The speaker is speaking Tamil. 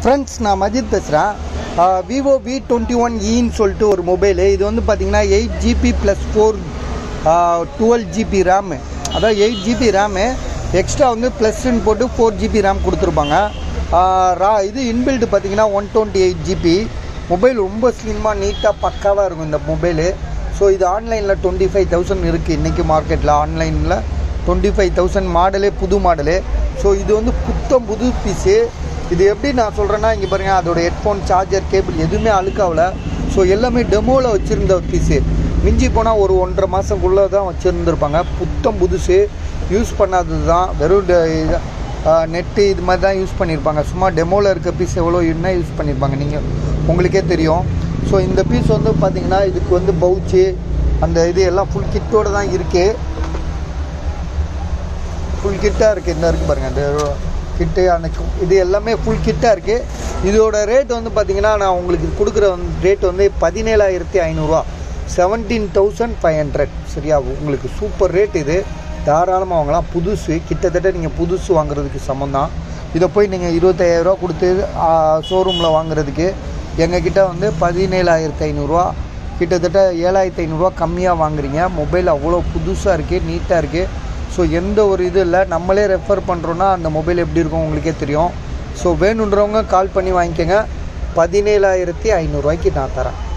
ஃப்ரெண்ட்ஸ் நான் மஜித் பேசுகிறேன் விவோ வி டுவெண்ட்டி ஒன் இன்னு சொல்லிட்டு ஒரு மொபைலு இது வந்து பார்த்தீங்கன்னா eight GB plus four twelve GB RAM அதாவது எயிட் ஜிபி ரேமு எக்ஸ்ட்ரா வந்து ப்ளஸ்ன்னு போட்டு ஃபோர் ஜிபி ரேம் கொடுத்துருப்பாங்க ரா இது இன்பில்டு பார்த்தீங்கன்னா one twenty eight GB mobile ரொம்ப ஸ்லிம்மாக நீட்டாக பக்காவாக இருக்கும் இந்த மொபைலு ஸோ இது ஆன்லைனில் டுவெண்ட்டி ஃபைவ் தௌசண்ட் இருக்குது இன்றைக்கி மார்க்கெட்டில் ஆன்லைனில் டுவெண்ட்டி ஃபைவ் தௌசண்ட் மாடலே புது மாடலு ஸோ இது வந்து புத்தம் புது பீஸு இது எப்படி நான் சொல்கிறேன்னா இங்கே பாருங்கள் அதோட ஹெட்ஃபோன் சார்ஜர் கேபிள் எதுவுமே அழுக்காகல ஸோ எல்லாமே டெமோவில் வச்சுருந்த பீஸு மிஞ்சி போனால் ஒரு ஒன்றரை மாதத்துக்குள்ளே தான் வச்சுருந்துருப்பாங்க புத்தம் புதுசு யூஸ் பண்ணாதது தான் வெறும் நெட்டு இது மாதிரி தான் யூஸ் பண்ணியிருப்பாங்க சும்மா டெமோவில் இருக்க பீஸ் எவ்வளோ என்ன யூஸ் பண்ணியிருப்பாங்க நீங்கள் உங்களுக்கே தெரியும் ஸோ இந்த பீஸ் வந்து பார்த்தீங்கன்னா இதுக்கு வந்து பவுச்சு அந்த இது எல்லாம் ஃபுல் கிட்டோடு தான் இருக்குது ஃபுல் கிட்டாக இருக்குது இந்த இருக்குது பாருங்கள் இந்த கிட்டு அந்த கு- இது எல்லாமே ஃபுல் கிட்டாக இருக்குது இதோட ரேட் வந்து பார்த்தீங்கன்னா நான் உங்களுக்கு கொடுக்குற ரேட் வந்து பதினேழாயிரத்தி ஐநூறுரூவா செவன்டீன் தௌசண்ட் ஃபைவ் ஹண்ட்ரட் சரியா உங்களுக்கு சூப்பர் ரேட் இது தாராளமாக வாங்கலாம் புதுசு கிட்டத்தட்ட நீங்கள் புதுசு வாங்குறதுக்கு சமம் தான் இதை போய் நீங்கள் இருபத்தாயிரரூவா கொடுத்து ஷோரூமில் வாங்குறதுக்கு எங்ககிட்ட வந்து பதினேழாயிரத்தி ஐநூறுரூவா கிட்டத்தட்ட ஏழாயிரத்தி ஐநூறுரூவா கம்மியாக வாங்குறீங்க மொபைல் அவ்வளோ புதுசாக இருக்குது நீட்டாக இருக்குது ஸோ எந்த ஒரு இது இல்லை நம்மளே ரெஃபர் பண்ணுறோன்னா அந்த மொபைல் எப்படி இருக்கும் உங்களுக்கே தெரியும் ஸோ வேணுன்றவங்க கால் பண்ணி வாங்கிக்கோங்க பதினேழாயிரத்தி ஐநூறுரூவாய்க்கு நான் தரேன்